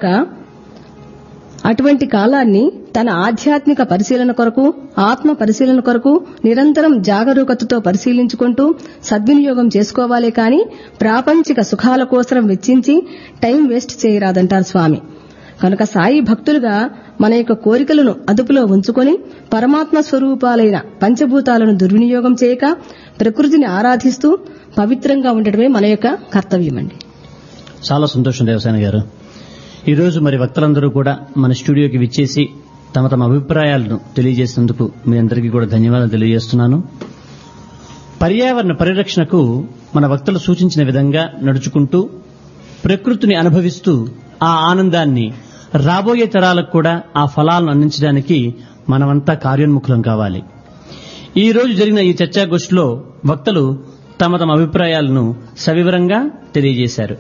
అటువంటి కాలాన్ని తన ఆధ్యాత్మిక పరిశీలన కొరకు ఆత్మ పరిశీలన కొరకు నిరంతరం జాగరూకతతో పరిశీలించుకుంటూ సద్వినియోగం చేసుకోవాలే కాని ప్రాపంచిక సుఖాల కోసం వెచ్చించి టైం వేస్ట్ చేయరాదంటారు స్వామి కనుక సాయి భక్తులుగా మన యొక్క కోరికలను అదుపులో ఉంచుకొని పరమాత్మ స్వరూపాలైన పంచభూతాలను దుర్వినియోగం చేయక ప్రకృతిని ఆరాధిస్తూ పవిత్రంగా ఉండటమే మన యొక్క కర్తవ్యమండి చాలా సంతోషం దేవసేన గారు ఈరోజు మరి వక్తలందరూ కూడా మన స్టూడియోకి విచ్చేసి తమ తమ అభిప్రాయాలను తెలియజేసినందుకు మీ అందరికీ కూడా ధన్యవాదాలు తెలియజేస్తున్నాను పర్యావరణ పరిరక్షణకు మన వక్తలు సూచించిన విధంగా నడుచుకుంటూ ప్రకృతిని అనుభవిస్తూ ఆ ఆనందాన్ని రాబోయే తరాలకు కూడా ఆ ఫలాలను అందించడానికి మనమంతా కార్యోన్ముఖులం కావాలి ఈ రోజు జరిగిన ఈ చర్చాగోష్ఠిలో వక్తలు తమ తమ అభిప్రాయాలను సవివరంగా తెలియజేశారు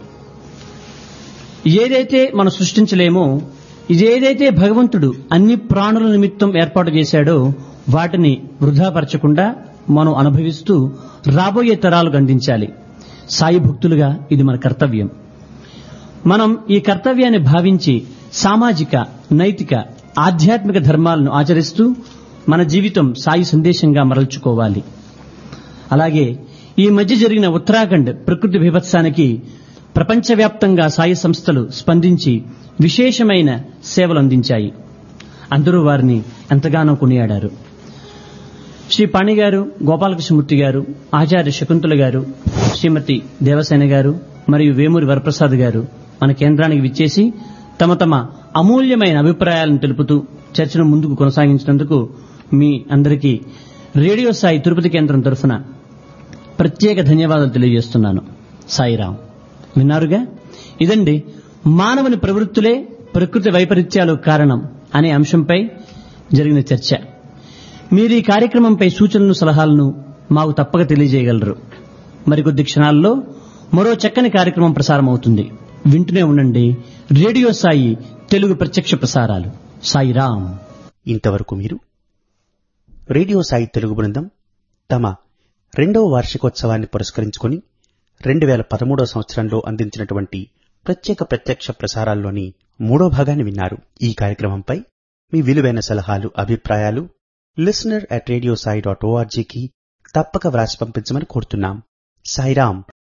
ఏదైతే మనం సృష్టించలేమో ఇదేదైతే భగవంతుడు అన్ని ప్రాణుల నిమిత్తం ఏర్పాటు చేశాడో వాటిని వృధాపరచకుండా మనం అనుభవిస్తూ రాబోయే తరాలకు అందించాలి సాయి భక్తులుగా ఇది మన కర్తవ్యం మనం ఈ కర్తవ్యాన్ని భావించి సామాజిక నైతిక ఆధ్యాత్మిక ధర్మాలను ఆచరిస్తూ మన జీవితం సాయి సందేశంగా మరల్చుకోవాలి అలాగే ఈ మధ్య జరిగిన ఉత్తరాఖండ్ ప్రకృతి బీభత్సానికి ప్రపంచవ్యాప్తంగా సాయి సంస్థలు స్పందించి విశేషమైన సేవలు అందించాయి అందరూ వారిని ఎంతగానో కొనియాడారు శ్రీ పాణి గారు గోపాలకృష్ణమూర్తి గారు ఆచార్య శకుంతల గారు శ్రీమతి దేవసేన గారు మరియు వేమూరి వరప్రసాద్ గారు మన కేంద్రానికి విచ్చేసి తమ తమ అమూల్యమైన అభిప్రాయాలను తెలుపుతూ చర్చను ముందుకు కొనసాగించినందుకు మీ అందరికీ రేడియో సాయి తిరుపతి కేంద్రం తరఫున ప్రత్యేక ధన్యవాదాలు తెలియజేస్తున్నాను సాయిరాం విన్నారుగా ఇదండి మానవుని ప్రవృత్తులే ప్రకృతి వైపరీత్యాలు కారణం అనే అంశంపై జరిగిన చర్చ మీరు ఈ కార్యక్రమంపై సూచనలు సలహాలను మాకు తప్పక తెలియజేయగలరు మరికొద్ది క్షణాల్లో మరో చక్కని కార్యక్రమం ప్రసారం అవుతుంది వింటూనే ఉండండి రేడియో సాయి తెలుగు ప్రత్యక్ష ప్రసారాలు సాయి రామ్ ఇంతవరకు మీరు రేడియో సాయి తెలుగు బృందం తమ రెండవ వార్షికోత్సవాన్ని పురస్కరించుకొని రెండు వేల పదమూడవ సంవత్సరంలో అందించినటువంటి ప్రత్యేక ప్రత్యక్ష ప్రసారాల్లోని మూడో భాగాన్ని విన్నారు ఈ కార్యక్రమంపై మీ విలువైన సలహాలు అభిప్రాయాలు listener at radio Sai dot ఓఆర్జీకి తప్పక వ్రాసి పంపించమని కోరుతున్నాం సాయిరాం